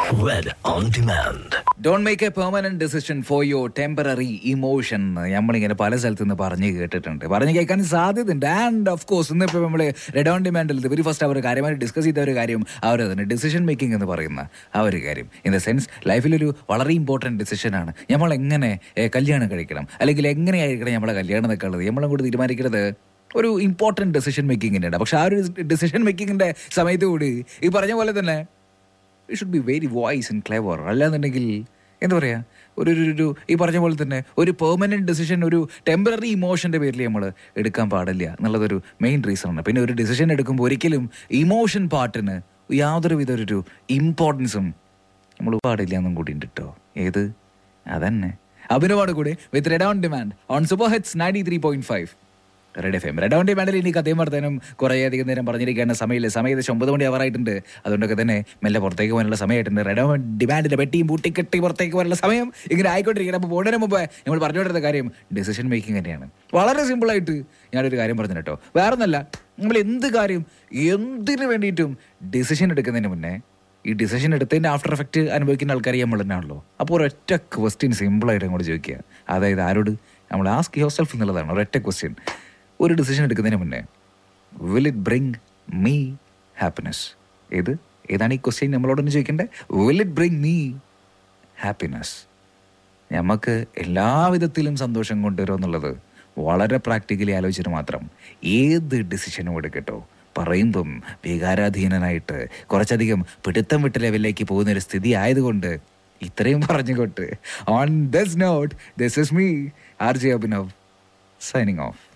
Red on demand. Don't make a permanent decision for your temporary emotion നമ്മളിങ്ങനെ പല സ്ഥലത്ത് നിന്ന് പറഞ്ഞു കേട്ടിട്ടുണ്ട് പറഞ്ഞു കേൾക്കാൻ സാധ്യതയുണ്ട് ആൻഡ് ഓഫ് കോഴ്സ് ഇന്നിപ്പോൾ നമ്മൾ റെഡ് ഓൺ ഡിമാൻഡിൽ വെരി ഫസ്റ്റ് അവർ കാര്യമായിട്ട് ഡിസ്കസ് ചെയ്ത ഒരു കാര്യം അവർ തന്നെ ഡിസിഷൻ മേക്കിംഗ് എന്ന് പറയുന്ന ആ ഒരു കാര്യം ഇൻ ദ സെൻസ് ലൈഫിലൊരു വളരെ ഇമ്പോർട്ടൻറ്റ് ഡിസിഷനാണ് നമ്മൾ എങ്ങനെ ഏ, കല്യാണം കഴിക്കണം അല്ലെങ്കിൽ എങ്ങനെയായിരിക്കണം നമ്മളെ കല്യാണം എന്നൊക്കെ ഉള്ളത് നമ്മളും കൂടി തീരുമാനിക്കുന്നത് ഒരു ഇമ്പോർട്ടൻറ്റ് ഡിസിഷൻ മേക്കിങ്ങിൻ്റെ പക്ഷെ ആ ഒരു ഡിസിഷൻ മേക്കിങ്ങിൻ്റെ സമയത്ത് കൂടി ഈ പറഞ്ഞ പോലെ തന്നെ you should be very wise and clever അല്ലാന്നുണ്ടെങ്കിൽ എന്താ പറയുക ഒരു ഒരു- ഒരു ഈ പറഞ്ഞ പോലെ തന്നെ ഒരു പെർമനന്റ് ഡിസിഷൻ ഒരു ടെമ്പററി ഇമോഷൻ്റെ പേരിൽ നമ്മൾ എടുക്കാൻ പാടില്ല എന്നുള്ളതൊരു മെയിൻ റീസണാണ് പിന്നെ ഒരു ഡിസിഷൻ എടുക്കുമ്പോൾ ഒരിക്കലും ഇമോഷൻ പാർട്ടിന് യാതൊരു വിധ ഒരു ഇമ്പോർട്ടൻസും നമ്മൾ പാടില്ല എന്നും കൂടി ഉണ്ട് കേട്ടോ ഏത് അതന്നെ അഭിനവാണ് കൂടെ with Red on demand on super hits ninety three point five Red F M Red on ഡിമാൻഡിൽ ഇനി കഥയും വർത്തനും കുറേ അധികം നേരം പറഞ്ഞിരിക്കേണ്ട സമയമില്ല സമയം ഏകദേശം ഒമ്പത് മണി ആവാറായിട്ടുണ്ട് അതുകൊണ്ടൊക്കെ തന്നെ മെല്ലെ പുറത്തേക്ക് പോകാനുള്ള സമയമായിട്ടുണ്ട് റെഡ് ഓൺ ഡിമാൻഡിന്റെ പെട്ടിയും പൂട്ടി കെട്ടി പുറത്തേക്ക് പോകാനുള്ള സമയം ഇങ്ങനെ ആയിക്കൊണ്ടിരിക്കുന്നത് അപ്പോൾ പോകുന്നതിന് മുമ്പ് നമ്മൾ പറഞ്ഞുകൊണ്ടിരുന്ന കാര്യം ഡിസിഷൻ മേക്കിംഗ് തന്നെയാണ് വളരെ സിമ്പിളായിട്ട് ഞാനൊരു കാര്യം പറഞ്ഞു കേട്ടോ വേറെ ഒന്നല്ല നമ്മൾ എന്ത് കാര്യം എന്തിനു വേണ്ടിയിട്ടും ഡിസിഷൻ എടുക്കുന്നതിന് മുന്നേ ഈ ഡിസിഷൻ എടുത്തതിന്റെ ആഫ്റ്റർ എഫക്റ്റ് അനുഭവിക്കുന്ന ആൾക്കാർ നമ്മൾ തന്നെയാണല്ലോ അപ്പോൾ ഒരൊറ്റ ക്വസ്റ്റ്യൻ സിമ്പിളായിട്ട് അങ്ങോട്ട് ചോദിക്കുക അതായത് ആരോട് നമ്മൾ ആസ്ക് യുവർ സെൽഫ് എന്നുള്ളതാണ് ഒരൊറ്റ ക്വസ്റ്റ്യൻ ഒരു ഡിസിഷൻ എടുക്കുന്നതിന് മുന്നേ will it bring me happiness ഏത് ഏതാണ് ഈ ക്വസ്റ്റ്യൻ നമ്മളോടൊന്ന് ചോദിക്കേണ്ടത് will it bring me happiness നമുക്ക് എല്ലാവിധത്തിലും സന്തോഷം കൊണ്ടുവരും എന്നുള്ളത് വളരെ പ്രാക്ടിക്കലി ആലോചിച്ചിട്ട് മാത്രം ഏത് ഡിസിഷനും എടുക്കട്ടോ പറയുമ്പം വികാരാധീനനായിട്ട് കുറച്ചധികം പിടുത്തം വിട്ട ലെവലിലേക്ക് പോകുന്ന ഒരു സ്ഥിതി ആയതുകൊണ്ട് ഇത്രയും പറഞ്ഞുകൊണ്ട് on this note this is me R J Abhinav signing of